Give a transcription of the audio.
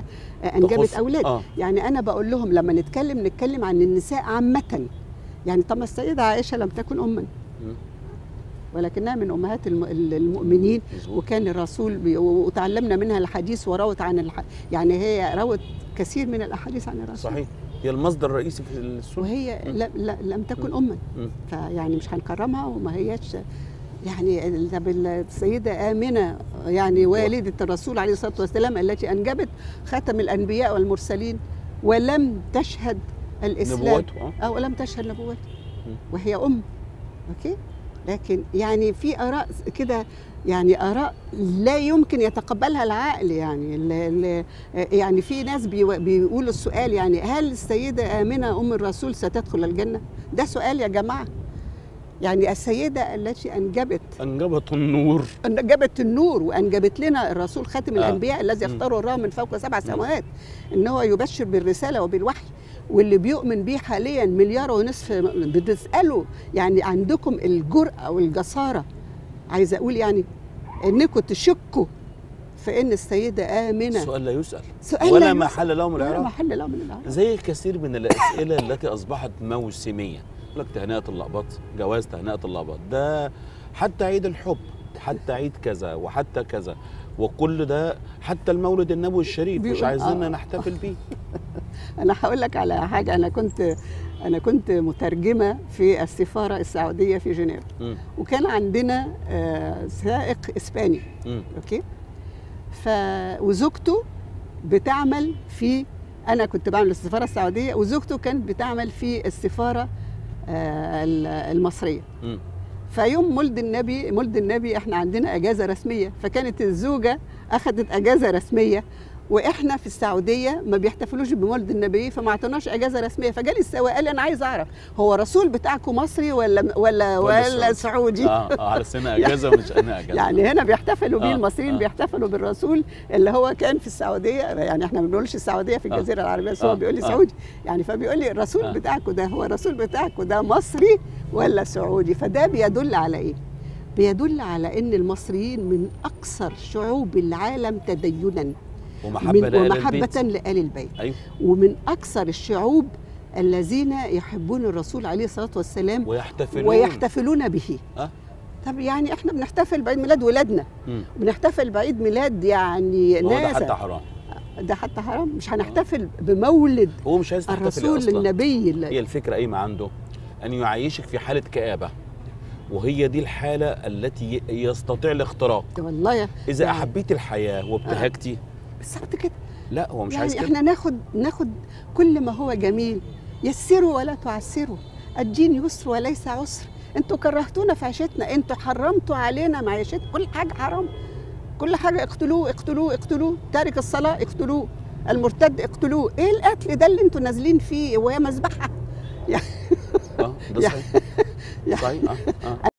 هي انجبت تخص- اولاد آه. يعني انا بقول لهم لما نتكلم نتكلم عن النساء عامه يعني طب ما السيده عائشه لم تكن اما مم. ولكنها من امهات الم- المؤمنين مظبوط. وكان الرسول بي- وتعلمنا منها الحديث وروت عن الح... يعني هي روت كثير من الاحاديث عن الرسول صحيح هي المصدر الرئيسي في السنه وهي مم. لا لا لم تكن مم. اما مم. فيعني مش هنكرمها وما هياش يعني ال- طب السيدة آمنة يعني والدة الرسول عليه الصلاة والسلام التي أنجبت خاتم الأنبياء والمرسلين ولم تشهد الإسلام نبوته اه أو لم تشهد نبوته مم. وهي أم أوكي لكن يعني في آراء كده يعني آراء لا يمكن يتقبلها العقل يعني ال- ال- يعني في ناس بيو- بيقولوا السؤال يعني هل السيدة آمنة أم الرسول ستدخل الجنة؟ ده سؤال يا جماعة يعني السيدة التي أنجبت انجبت النور أنجبت النور وأنجبت لنا الرسول خاتم آه. الأنبياء الذي مم. اختاره الله من فوق سبع سماوات إن هو يبشر بالرسالة وبالوحي واللي بيؤمن بيه حاليا مليار ونصف بتسألوا يعني عندكم الجرأة والجسارة عايزة أقول يعني إنكم تشكوا في إن السيدة آمنة سؤال لا يسال سؤال ولا لا محل له من ولا الاعراب محل له من الإعراب زي الكثير من الاسئله التي اصبحت موسميه يقول لك تهنئه اللقباط جواز تهنئه اللقباط ده حتى عيد الحب حتى عيد كذا وحتى كذا وكل ده حتى المولد النبوي الشريف مش بيقول- عايزيننا آه. نحتفل بيه انا هقول لك على حاجه انا كنت انا كنت مترجمه في السفاره السعوديه في جنيف مم. وكان عندنا آه، سائق اسباني مم. اوكي ف وزوجته بتعمل في انا كنت بعمل السفاره السعوديه وزوجته كانت بتعمل في السفاره آه، ال- المصريه مم. فيوم مولد النبي مولد النبي احنا عندنا اجازه رسميه فكانت الزوجه اخذت اجازه رسميه واحنا في السعوديه ما بيحتفلوش بمولد النبي فما اعطوناش اجازه رسميه فجالي السواق قال لي انا عايز اعرف هو رسول بتاعكم مصري ولا ولا ولا ولا سعودي اه اه على سنه اجازه ومش انا اجازه يعني هنا بيحتفلوا بيه آه، المصريين آه. بيحتفلوا بالرسول اللي هو كان في السعوديه يعني احنا ما بنقولش السعوديه في آه. الجزيره العربيه بس هو آه، بيقول لي آه. سعودي يعني فبيقول لي الرسول آه. بتاعكم ده هو الرسول بتاعكم ده مصري ولا سعودي فده بيدل على ايه؟ بيدل على ان المصريين من اكثر شعوب العالم تدينا ومحبه من لآل ومحبه البيت. لآل البيت ايوه ومن اكثر الشعوب الذين يحبون الرسول عليه الصلاه والسلام ويحتفلون ويحتفلون به آه. طب يعني احنا بنحتفل بعيد ميلاد ولادنا مم. بنحتفل بعيد ميلاد يعني ما هو ده ناس حتى حرام ده حتى حرام مش هنحتفل بمولد هو مش عايز تحتفلي الرسول اصلا النبي هي اللي الفكره قايمه عنده ان يعيشك في حاله كآبه وهي دي الحاله التي ي- يستطيع الاختراق والله يا اذا يعني- احبيتي الحياه وابتهجتي بالظبط كده لا هو مش عايز يعني كده احنا ناخد ناخد كل ما هو جميل يسروا ولا تعسروا الدين يسر وليس عسر انتوا كرهتونا في عيشتنا انتوا حرمتوا علينا معيشتنا كل حاجه حرام كل حاجه اقتلوه اقتلوه اقتلوه تارك الصلاه اقتلوه المرتد اقتلوه ايه القتل ده اللي انتوا نازلين فيه وهي مذبحه اه ده يا- صحيح يا- صحيح اه اه